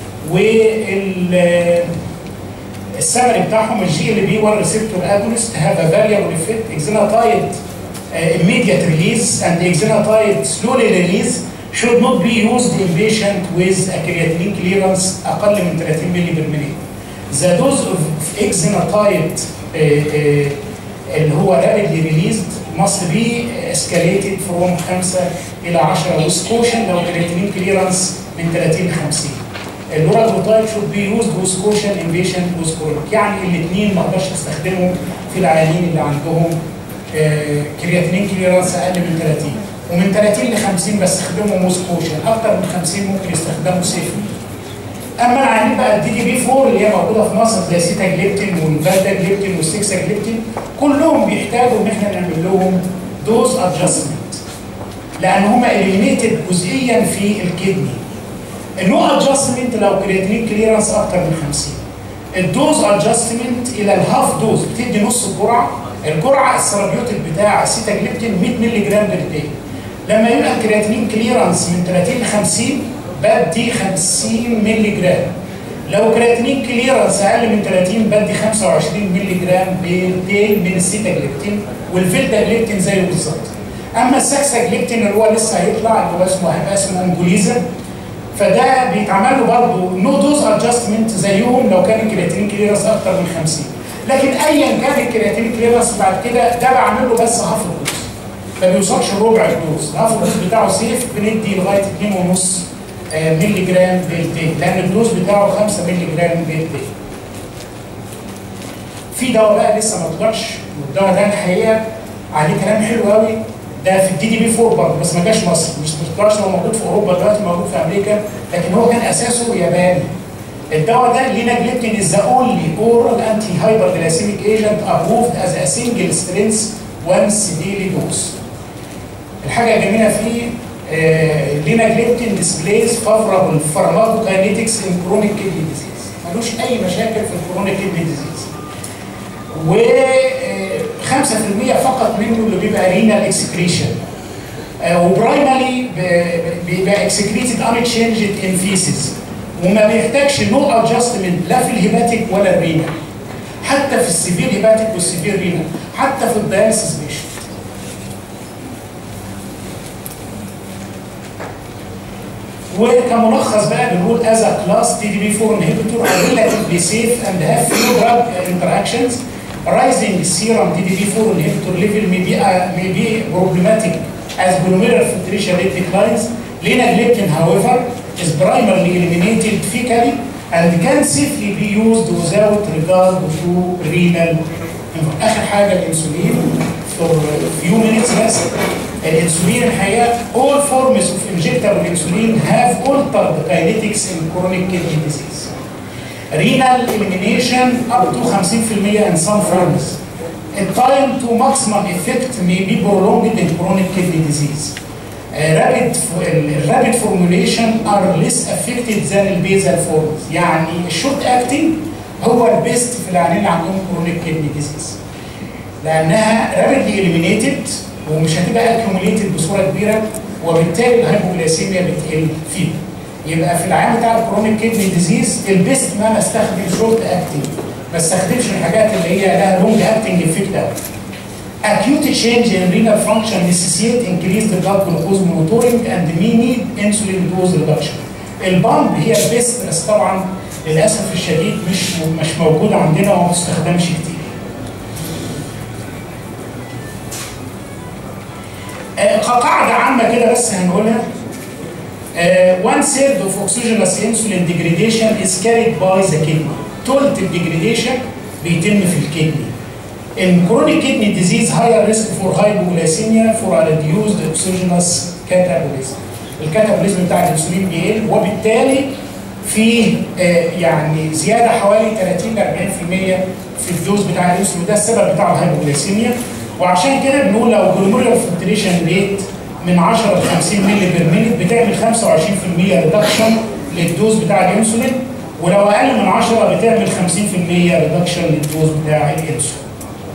وال السمري بتاعهم الجي ال بي 1 ريسبتور اجونست هاف ا فاريبل افكت اكزيناتايد immediate release and exenatide slowly release should not be used in patient with a creatinine clearance أقل من 30 ملي بالملي. The dose of exenatide uh, uh, اللي هو rapidly released must be escalated from 5 إلى 10 with caution لو creatinine clearance من 30 ل 50. اللوراجلوتايد should be used with caution in patient with chronic يعني الاثنين ما اقدرش استخدمهم في العيانين اللي عندهم كرياتينين كليرانس اقل من 30 ومن 30 ل 50 بستخدمه موسكوشن اكتر من 50 ممكن يستخدموا سيفلي اما العيانين بقى الدي دي بي 4 اللي هي موجوده في مصر زي سيتا جليبتين والفالدا جليبتين والسكسا جليبتين كلهم بيحتاجوا ان احنا نعمل لهم دوز ادجستمنت لان هم اليمينيتد جزئيا في الكدني النو ادجستمنت لو كرياتينين كليرانس اكتر من 50 الدوز ادجستمنت الى الهاف دوز بتدي نص الجرعه الجرعه السيرابيوتيك بتاع السيتاجليبتين 100 مللي جرام بير داي لما يبقى الكرياتينين كليرانس من 30 ل 50 بدي 50 مللي جرام لو كرياتينين كليرانس اقل من 30 بدي 25 مللي جرام بير داي من السيتاجليبتين والفيلداجليبتين زيه بالظبط اما الساكساجليبتين اللي هو لسه هيطلع اللي هو اسمه هيبقى اسمه انجوليزا فده بيتعمل له برضه نو دوز ادجستمنت زيهم لو كان الكرياتينين كليرانس اكتر من 50 لكن ايا كان الكرياتين كليرنس بعد كده ده بعمل له بس هاف الدوز ما بيوصلش ربع الدوز هاف الدوز بتاعه سيف بندي لغايه 2.5 مللي جرام بير داي لان الدوز بتاعه 5 مللي جرام بير داي في دواء بقى لسه ما طلعش والدواء ده الحقيقه عليه كلام حلو قوي ده في الدي دي بي 4 برضه بس ما جاش مصر مش ما طلعش هو موجود في اوروبا دلوقتي موجود في امريكا لكن هو كان اساسه ياباني الدواء ده ليناجليبتين is the only oral anti-hyperglycemic agent approved as a single strength once daily dose. الحاجة الجميلة فيه ليناجليبتين displays favorable pharmacokinetics in chronic kidney disease. ملوش أي مشاكل في الكرونيك kidney disease. و 5% فقط منه اللي بيبقى رينال اكسكريشن. وبرايمري بيبقى اكسكريتد unchanged in feces. وما بيحتاجش نو ادجستمنت لا في الهيباتيك ولا الرينال حتى في السيفير هيباتيك والسيفير رينال حتى في الدياليسيس بيشنت وكملخص بقى بنقول از ا كلاس تي دي بي 4 انهبيتور are relatively safe and have few drug interactions rising serum DDP4 inhibitor level may be, uh, may be problematic as glomerular filtration rate declines. Linagliptin, however, is primarily eliminated fecally and can safely be used without regard to renal. اخر حاجه الانسولين for few minutes بس الانسولين الحقيقه all forms of injectable insulin have altered kinetics in chronic kidney disease. Renal elimination up to 50% in some forms. The time to maximum effect may be prolonged in chronic kidney disease. Uh, rapid rapid formulation are less affected than البيزال forms يعني الشورت اكتنج هو البيست في العيانين اللي عندهم كرونيك كيدني ديزيز لانها رابيدلي اليمينيتد ومش هتبقى اكيوميليتد بصوره كبيره وبالتالي الهايبوجليسيميا بتقل فيه يبقى في العيان بتاع الكرونيك كيدني ديزيز البيست ان انا استخدم شورت اكتنج ما استخدمش الحاجات اللي هي لها لونج اكتنج افكت قوي acute change in renal function necessitate increased blood glucose monitoring and may need insulin dose reduction. البامب هي البيست بس طبعا للاسف الشديد مش مش موجوده عندنا وما بتستخدمش كتير. آه، كقاعده عامه كده بس هنقولها uh, one third of oxygenous insulin degradation is carried by the kidney. تلت الديجريديشن بيتم في الكدني. In chronic kidney disease, higher risk for hypoglycemia for a reduced exogenous catabolism. الكاتابوليزم بتاع الانسولين بيقل وبالتالي في آه، يعني زياده حوالي 30 ل 40% في الدوز بتاع الانسولين ده السبب بتاع الهايبوغليسيميا وعشان كده بنقول لو جلوميريال فلتريشن ريت من 10 ل 50 مللي بير مينيت بتعمل 25% ريدكشن للدوز بتاع الانسولين ولو اقل من 10 بتعمل 50% ريدكشن للدوز بتاع الانسولين.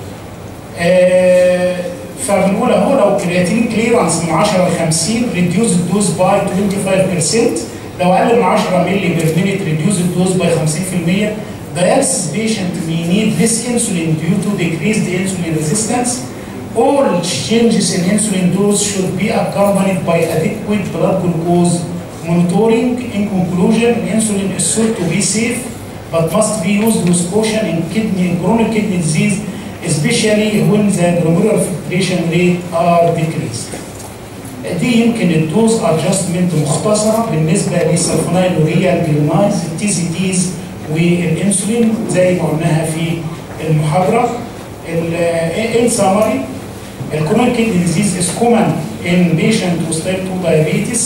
آه، فبنقول اهو لو كرياتين كليرنس من 10 ل 50 ريديوز الدوز باي 25% لو اقل من 10 مللي بير مينيت ريديوز الدوز باي 50% dialysis patient may need this insulin due to decreased insulin resistance. All changes in insulin dose should be accompanied by adequate blood glucose monitoring. In conclusion, insulin is thought to be safe but must be used with caution in kidney in chronic kidney disease especially when the glomerular filtration rate are decreased. دي يمكن الدوز ادجستمنت مختصره بالنسبه للسلفونايلوريا الجلينايز التي سي تيز والانسولين زي ما قلناها في المحاضره. ان سامري الكرونيك كيدني ديزيز از كومن ان بيشنت with type 2 diabetes.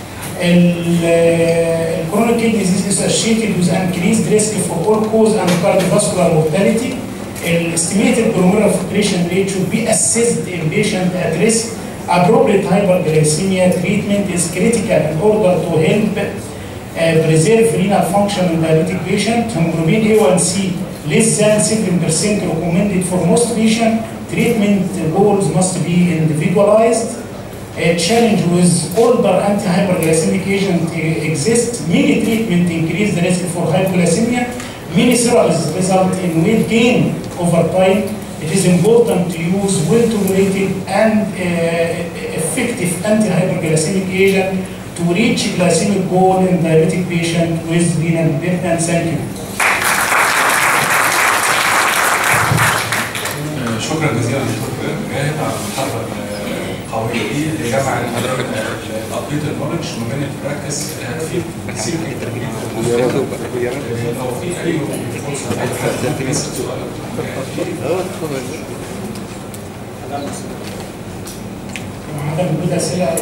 الكرونيك كيدني ديزيز is associated with increased risk for all cause and cardiovascular mortality. estimated glomerular filtration rate should be assessed in patient at risk. Appropriate hyperglycemia treatment is critical in order to help uh, preserve renal function in diabetic patient. Hemoglobin A1C less than 7% recommended for most patients. Treatment goals must be individualized. A challenge with older anti-hyperglycemic agent exist. Many treatment increase the risk for hypoglycemia. Many therapies result in weight gain over time. It is important to use well-tolerated and uh, effective anti-hyperglycemic agent to reach glycemic goal in diabetic patient with renal impairment. Thank you. شكرا جزيلا دكتور مجاهد على المحاضره القويه دي اللي جمعت تقضيه النولج ما بين البراكتس هتفيد كتير جدا لو في اي فرصه لاي حد ممكن يسال سؤال عدم وجود اسئله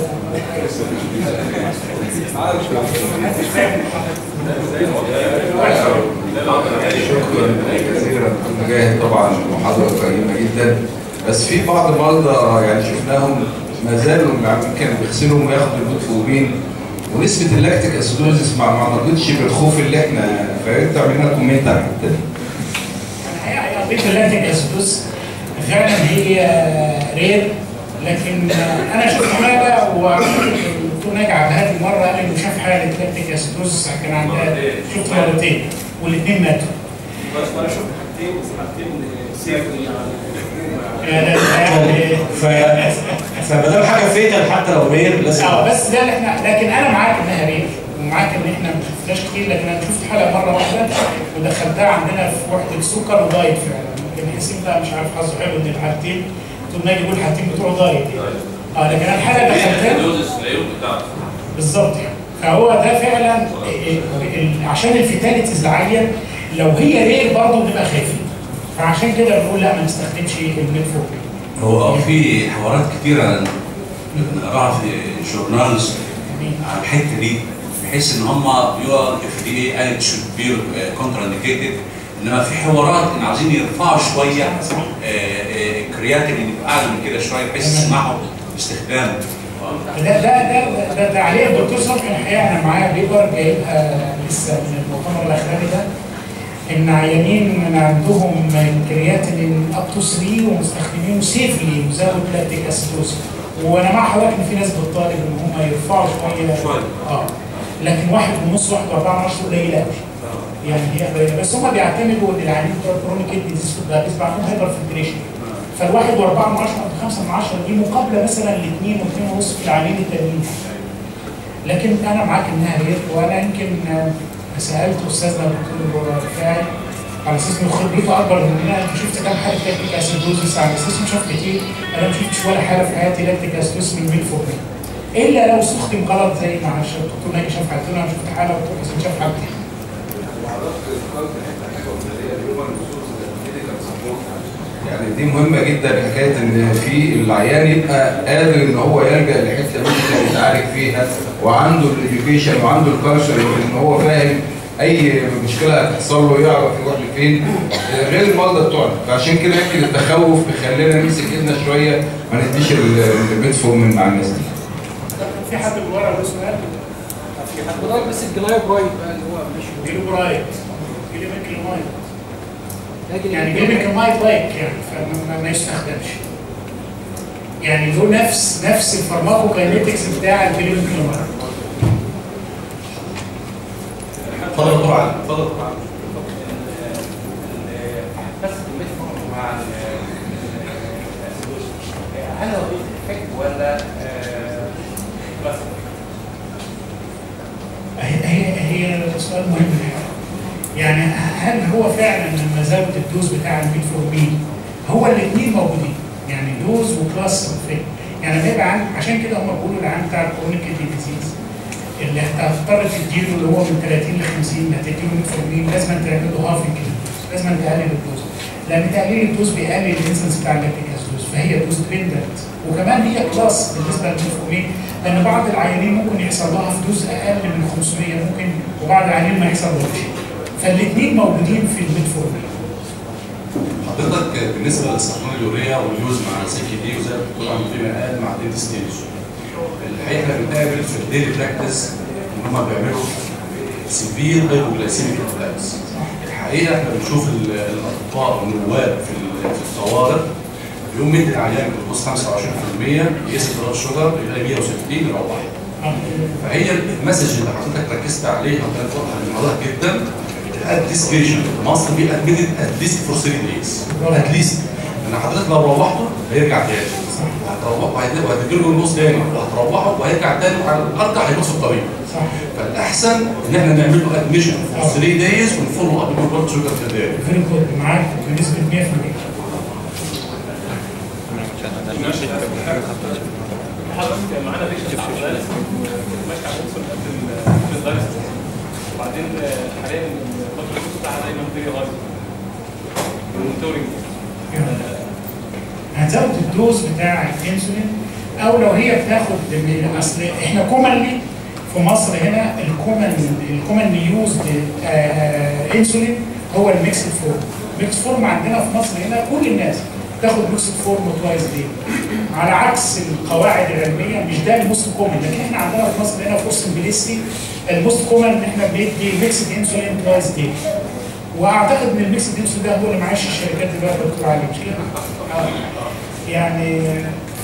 شكرا جزيلا دكتور مجاهد طبعا محاضره قيمه جدا بس في بعض المرضى يعني شفناهم ما زالوا يمكن بيغسلوا وياخدوا البوتفورين ونسبه اللاكتيك اسيدوزيس ما ما مرضتش بالخوف اللي احنا فانت تعمل لنا كومنت على الحته دي. الحقيقه قضيه اللاكتيك اسيدوز فعلا هي رير لكن انا شفت حاله والدكتور ناجي عبد الهادي مره قال انه شاف حاله لاكتيك اسيدوز كان عندها شفت مرتين والاثنين ماتوا. انا شفت حاجتين حاجتين سيفري يعني يعني ف فما دام حاجه فيتال حتى لو رير لازم اه بس ده اللي احنا لكن انا معاك انها رير ومعاك ان احنا ما شفناش كتير لكن انا شفت حاله مره واحده ودخلتها عندنا في وحده السكر ودايت فعلا يمكن حسين بقى مش عارف حظه حلو ان الحالتين دكتور ناجي يقول الحالتين بتوع دايت اه لكن انا الحاله اللي دخلتها دوزس العيوب بتاعته بالظبط يعني فهو ده فعلا ال- ال- عشان الفيتاليتيز العاليه لو هي رير برضه بنبقى خايفين فعشان كده بنقول لا ما نستخدمش الميتفورمين هو اه في حوارات كتيرة بنقراها في جورنالز على الحته دي بحيث ان هم يو ار اف دي اي قالت شود بي كونترا انديكيتد انما في حوارات ان عايزين يرفعوا شويه كرياتين يبقى اعلى من كده شويه بحيث يسمحوا باستخدامه ده ده ده ده, ده عليه الدكتور صبحي الحقيقه انا معايا بيبر جايبها لسه من المؤتمر الاخراني ده ان عيانين من عندهم كرياتين اب تو 3 ومستخدمينه سيفلي مزود لاكتيك اسيدوز وانا مع حضرتك ان في ناس بتطالب ان هم يرفعوا شويه شوية. اه لكن واحد ونص واحد واربعه من عشره قليله قوي يعني هي قليله بس هم بيعتمدوا ان العيانين بتوع الكرونيك كيدني ديزيز في الدايابيتس بقى عندهم هايبر فلتريشن فالواحد واربعه من عشره او خمسه من عشره دي مقابله مثلا لاثنين واثنين ونص في العيانين التانيين لكن انا معاك انها ريت وانا يمكن آه، سالت استاذنا الدكتور رفاعي على اساس انه خبرته اكبر مننا انت شفت كام حاله لاكتيك اسيدوزس على اساس انه شاف كتير انا ما شفتش ولا حاله في حياتي لاكتيك اسيدوزس من 100 فوق 100 الا لو استخدم غلط زي ما عشان الدكتور ناجي شاف حالتين انا شفت حاله والدكتور حسين شاف حالتين يعني دي مهمة جدا حكاية ان في العيان يبقى قادر ان هو يلجأ لحتة ممكن يتعالج فيها وعنده الاديوكيشن وعنده الكالتشر ان هو فاهم اي مشكلة هتحصل له يعرف يروح لفين غير المرضى بتوعنا فعشان كده يمكن التخوف بيخلينا نمسك ايدنا شوية ما نديش الميتفورمين مع الناس دي. في حد من ورا له سؤال حضرتك بس الجلايكويد بقى اللي هو مش جيله برايت جيله ميكلومايت لكن يعني جيله ميكلومايت لايك يعني فما ما يستخدمش يعني له نفس نفس الفارماكوكاينيتكس بتاع الجيله ميكلومايت اتفضل يا دكتور علي اتفضل بس الميتفورم مع الاسيدوز هل هو افكت ولا بس هي هي هي سؤال مهم يعني هل هو فعلا لما زود الدوز بتاع الميتفورمين هو الاثنين موجودين يعني دوز وكلاس افكت يعني لما يبقى عن عشان كده هم بيقولوا العام بتاع الكرونيك كيدني ديزيز اللي هتضطر تديله اللي هو من 30 ل 50 هتديله ميتفورمين لازم تعمل له هافنج كده لازم تقلل الدوز لان تقليل الدوز بيقلل الانسنس بتاع اللاكتيك اسيدوز فهي دوز ديبندنت وكمان هي كلاس بالنسبه للميتفورمين لان بعض العيانين ممكن يحصل لها في دوز اقل من 500 ممكن وبعض العيانين ما يحصلهمش فالاثنين موجودين في الميتفورمين حضرتك بالنسبه لاستخدام اليوريا واليوز مع سي كي دي وزي ما الدكتور عبد الفتاح قال مع ديت ستيج الحقيقه احنا بنقابل في الديلي براكتس ان هم بيعملوا سيفير هايبوجلايسيميك اتاكس الحقيقه احنا بنشوف ال- الاطباء والنواب في ال- في الطوارئ يوم مدي العيان جلوكوز 25% يقيس البلاد شوجر يلاقي 160 يروح فهي المسج اللي حضرتك ركزت عليها وكانت واضحه لحضرتك جدا at this patient must be admitted at least for 3 days at least لان حضرتك لو روحته هيرجع تاني هتروحه وهتديله جلوكوز تاني وهتروحه وهيرجع تاني وعلى الارجح هيبص الطريق صح فالاحسن ان احنا نعمل له ادميشن for 3 days ونفولو اب بالبلاد شوجر في الدايرة فيري جود معاك بنسبه 100% حضرتك معانا بيشنت على الدايلس ماشي على الانسولين قبل الدايلس وبعدين حاليا الفتره الجلوكوز بتاعها دايما بتيجي غاز المونيتورنج هتزود الدوز بتاع الانسولين او لو هي بتاخد من اصل احنا كومنلي في مصر هنا الكومن الكومن يوز انسولين هو الميكس فورم الميكس فورم عندنا في مصر هنا كل الناس تاخد ميكس فورم توايس دي على عكس القواعد العلميه مش ده الموست كومن لكن احنا عندنا في مصر هنا في اوسن بليستي الموست كومن ان احنا بندي ميكس انسولين توايس دي واعتقد ان الميكس انسولين ده هو اللي معاش الشركات دلوقتي يا دكتور علي مش كده؟ آه. يعني ف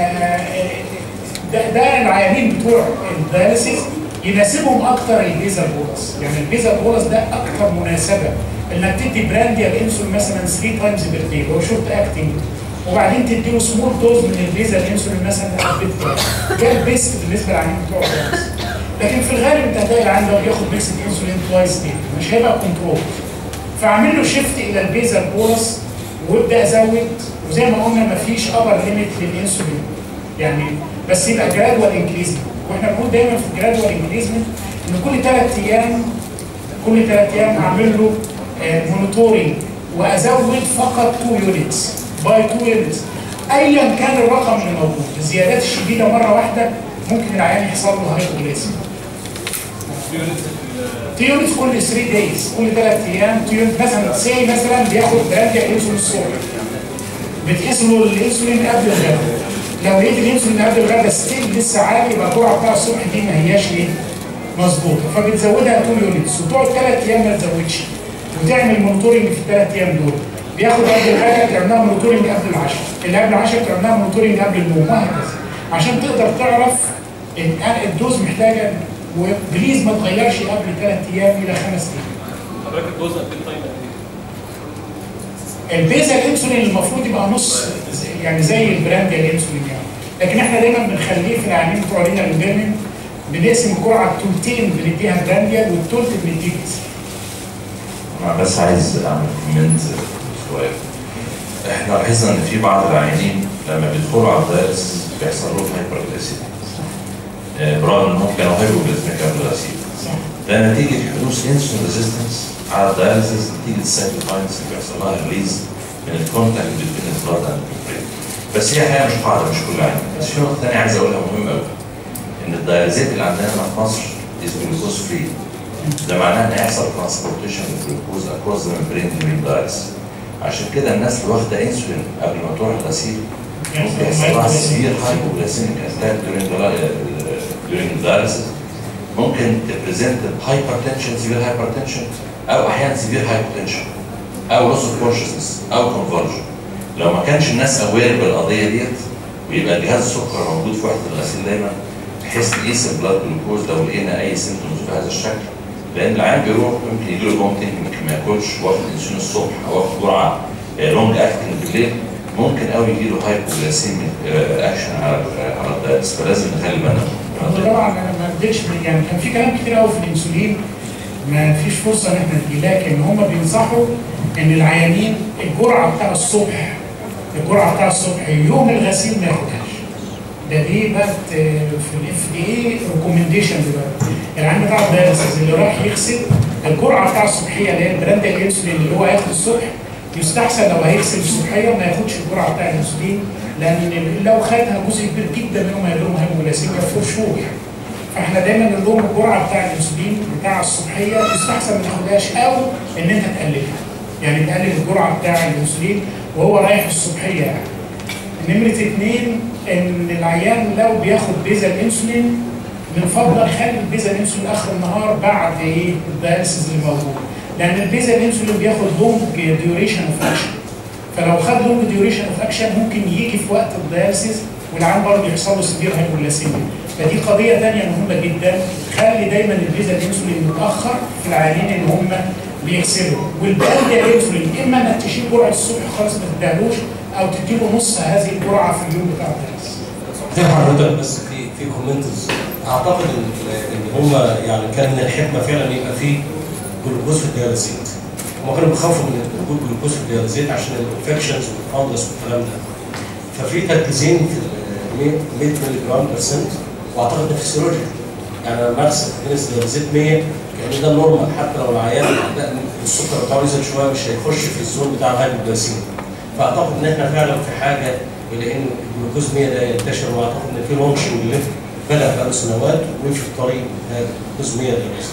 ده, ده العيانين بتوع الدياليسيس يناسبهم اكتر البيزا بولس يعني البيزا بولس ده اكتر مناسبه انك تدي برانديا الانسولين مثلا 3 تايمز بير داي هو شورت اكتنج وبعدين تديله سمول دوز من البيزا الانسولين مثلا قد ده البيست بالنسبه للعيانين بتوع الدياليسيس لكن في الغالب انت هتلاقي العيان ده بياخد ميكس انسولين توايس دي مش هيبقى كنترول فاعمل له شيفت الى البيزا بولس وابدا ازود وزي ما قلنا مفيش ابر ليميت للانسولين يعني بس يبقى جرادوال انكريزمنت واحنا بنقول دايما في الجرادوال انكريزمنت ان كل ثلاث ايام كل ثلاث ايام اعمل له مونيتورنج وازود فقط 2 يونتس باي 2 يونتس ايا كان الرقم اللي موجود الزيادات الشديده مره واحده ممكن العيان يحصل له هايبوغليسيميا تيونس كل 3 دايز كل 3 ايام تيونس مثلا سي مثلا بياخد برانديا انسولين الصبح بتقيس له الانسولين قبل الغداء لو لقيت الانسولين قبل الغداء ستيل لسه عالي يبقى الجرعه بتاع الصبح دي ما هياش ايه مظبوطه فبتزودها 2 يونتس وتقعد 3 ايام ما تزودش وتعمل مونيتورنج في الثلاث ايام دول بياخد قبل الحاجه تعمل لها مونيتورنج قبل العشاء اللي قبل العشاء تعمل لها مونيتورنج قبل النوم وهكذا عشان تقدر تعرف ان الدوز محتاجه وبليز ما تغيرش قبل ثلاث ايام الى خمس ايام حضرتك الدوز قد ايه طيب قد ايه؟ البيزا الانسولين المفروض يبقى نص يعني زي البراند الانسولين يعني لكن احنا دايما بنخليه في العيانين بتوع رينا البيرمن بنقسم الجرعه تلتين بنديها برانديال والتلت بنديه بيزا أنا بس عايز اعمل كومنت شويه احنا لاحظنا ان في بعض العيانين لما بيدخلوا على الدايلس بيحصل لهم هايبرجليسيميا برغم انهم كانوا هايبوجليسيميك قبل الغسيل ده نتيجه حدوث انسولين ريزيستنس على الدايلسيس نتيجه السايتوكاينز اللي بيحصل لها ريليز من الكونتاكت بين البلاد اند بس هي حقيقه مش قاعده مش كل عين بس في نقطه ثانيه عايز اقولها مهمه قوي ان الدايلزات اللي عندنا هنا في مصر از جلوكوز فري ده معناه ان هيحصل ترانسبورتيشن للجلوكوز اكروس ذا ممبرين during dialysis عشان كده الناس اللي واخده انسولين قبل ما تروح الغسيل ممكن يحصل لها سيفير هايبوغليسيميك اتاك during the during the dialysis ممكن تبريزنت هايبرتنشن سيفير هايبرتنشن او احيانا سيفير هايبوتنشن او لوس اوف كونشسنس او كونفرجن لو ما كانش الناس اوير بالقضيه ديت ويبقى جهاز السكر موجود في وحده الغسيل دايما بحيث نقيس البلاد جلوكوز لو لقينا اي سيمتومز بهذا الشكل لان العيان بيروح ممكن يجي له بومتنج ممكن ما ياكلش واخد انسولين الصبح او واخد جرعه لونج اكتنج بالليل ممكن قوي يجي له هايبوغليسيميك اكشن على على الدايتس فلازم نخلي بالنا هو طبعا انا ما اديتش يعني كان في كلام كتير قوي في الانسولين ما فيش فرصه ان احنا نجي لكن هم بينصحوا ان العيانين الجرعه بتاع الصبح الجرعه بتاع الصبح يوم الغسيل ما ياخدهاش ده دي بقت في الاف دي اي ريكومنديشن دلوقتي العيان بتاع الدايلسيس اللي رايح يغسل الجرعه بتاع الصبحيه اللي هي البراند الانسولين اللي هو هياخد الصبح يستحسن لو هيغسل الصبحيه ما ياخدش الجرعه بتاع الانسولين لان لو خدها جزء كبير جدا منهم هيجيلهم هايبوغليسيميا فور شهور فاحنا دايما نقول لهم الجرعه بتاع الانسولين بتاع الصبحيه يستحسن ما تاخدهاش او ان انت تقللها يعني تقلل الجرعه بتاع الانسولين وهو رايح الصبحيه يعني نمرة اثنين ان العيان لو بياخد بيزا الانسولين من فضلك خلي البيزا الانسولين اخر النهار بعد ايه الدايلسيس اللي موجود لان البيزا الانسولين بياخد لونج ديوريشن اوف اكشن فلو خد لونج ديوريشن اوف اكشن ممكن يجي في وقت الدايلسيس والعيان برضه يحصل له سيفير هايبوغليسيميا فدي قضيه ثانيه مهمه جدا خلي دايما البيزا الانسولين متاخر في العيانين اللي هم بيغسلوا والباقي الانسولين اما انك تشيل جرعه الصبح خالص ما تديهالوش او تديله نص هذه الجرعه في اليوم بتاع الدايلسيس في حضرتك بس في في كومنتس اعتقد ان ان هم يعني كان من الحكمه فعلا يبقى في جلوكوز في الدياليزيت هم كانوا بيخافوا من وجود جلوكوز في الدياليزيت عشان الانفكشنز والفانجس والكلام ده ففي تركيزين في ال 100 مللي جرام برسنت واعتقد ده فيسيولوجي يعني لما ارسل جنس دياليزيت 100 يعني ده نورمال حتى لو العيان لا، السكر بتاعه نزل شويه مش هيخش في الزون بتاع الهايبوجليسيميا فاعتقد ان احنا فعلا في حاجه الى ان الجلوكوز 100 ده ينتشر واعتقد ان في لونشنج ليفت بدا بقاله سنوات ويمشي في الطريق هذا الجلوكوز 100 ده بس.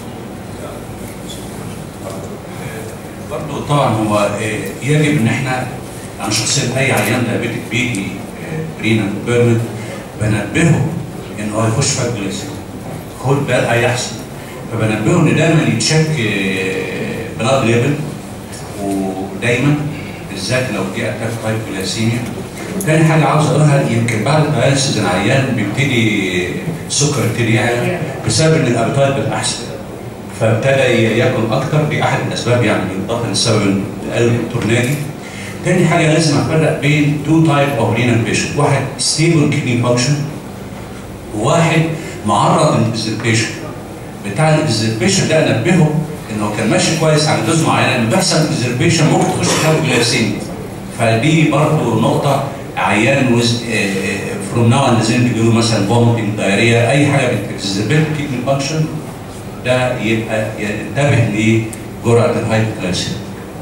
برضه طبعا هو آه، يجب ان احنا انا شخصيا اي عيان دايابيتك بيجي برينا بيرمنت بنبهه ان هو يخش في الجليسيميا خد بال هيحصل فبنبهه ان دايما يتشك بلاد ليفل ودايما بالذات لو جه اتاك هايبوغليسيميا تاني حاجه عاوز اقولها يمكن بعد الداياليسيس العيان بيبتدي السكر يبتدي يعلى بسبب ان الابيتايت بقى احسن فابتدى ياكل اكتر دي احد الاسباب يعني بالاضافه للسبب اللي قاله الدكتور ناجي. تاني حاجه لازم افرق بين تو تايب اوف رينال بيشنت واحد ستيبل كدني فانكشن وواحد معرض للديزربيشن بتاع الديزربيشن ده انبهه انه كان ماشي كويس على دوز معينه لما بيحصل ديزربيشن ممكن تخش في هايبوغليسيميا فدي برضه نقطه عيان وز فروم ناو اند زين بيجيله مثلا فومتنج دايريا اي حاجه بتزربيت كدني فانكشن ده يبقى ينتبه لجرعه الهايبوغليسيميا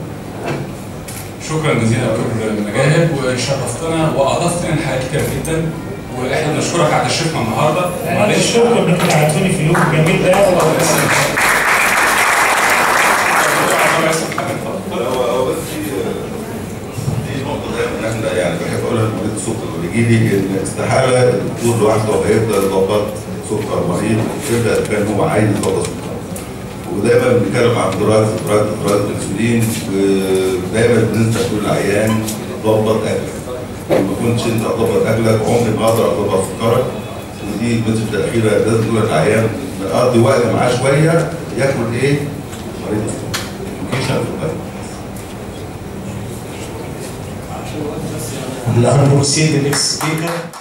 شكرا جزيلا يا دكتور مجاهد وشرفتنا واضفت لنا حاجات كتير جدا واحنا بنشكرك على تشريفنا النهارده انا معلش بشكركم انكم قعدتوني في اليوم الجميل ده لا، هو هو بس في في نقطة دايما احنا يعني بحب اقولها لمريض السكر اللي بيجي لي ان استحالة الدكتور لوحده هيبدا يظبط سكر مريض ويبدا يبان هو عايز يظبط سكر ودايما بنتكلم عن دراج دراج دراج الانسولين ودايما بننصح كل العيان ظبط اكلك ما كنتش انت هتظبط اكلك عمري ما اقدر اظبط سكرك ودي المسج الاخيره لازم تقول للعيان نقضي وقت معاه شويه ياكل ايه؟ مريض السكر. education في البلد. Now proceed the next speaker.